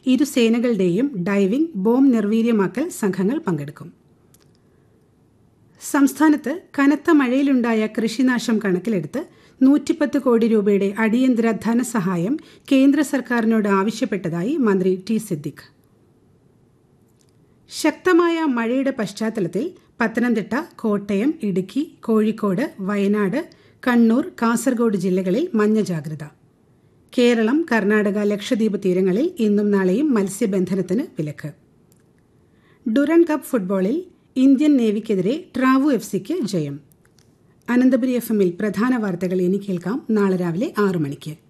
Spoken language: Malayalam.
ഇരു സേനകളുടെയും ഡൈവിംഗ് ബോംബ് നിർവീര്യമാക്കൽ സംഘങ്ങൾ പങ്കെടുക്കും സംസ്ഥാനത്ത് കനത്ത മഴയിലുണ്ടായ കൃഷിനാശം കണക്കിലെടുത്ത് നൂറ്റിപ്പത്ത് കോടി രൂപയുടെ അടിയന്തര ധനസഹായം കേന്ദ്ര സർക്കാരിനോട് ആവശ്യപ്പെട്ടതായി മന്ത്രി ടി സിദ്ദിഖ് ശക്തമായ മഴയുടെ പശ്ചാത്തലത്തിൽ പത്തനംതിട്ട കോട്ടയം ഇടുക്കി കോഴിക്കോട് വയനാട് കണ്ണൂർ കാസർഗോഡ് ജില്ലകളിൽ മഞ്ഞ ജാഗ്രത കേരളം കർണാടക ലക്ഷദ്വീപ് തീരങ്ങളിൽ ഇന്നും നാളെയും മത്സ്യബന്ധനത്തിന് വിലക്ക് ഡുറൻ കപ്പ് ഫുട്ബോളിൽ ഇന്ത്യൻ നേവിക്കെതിരെ ട്രാവു എഫ് സിക്ക് ജയം അനന്തപുരി എഫ് എമ്മിൽ പ്രധാന വാർത്തകൾ ഇനി കേൾക്കാം നാളെ രാവിലെ ആറു മണിക്ക്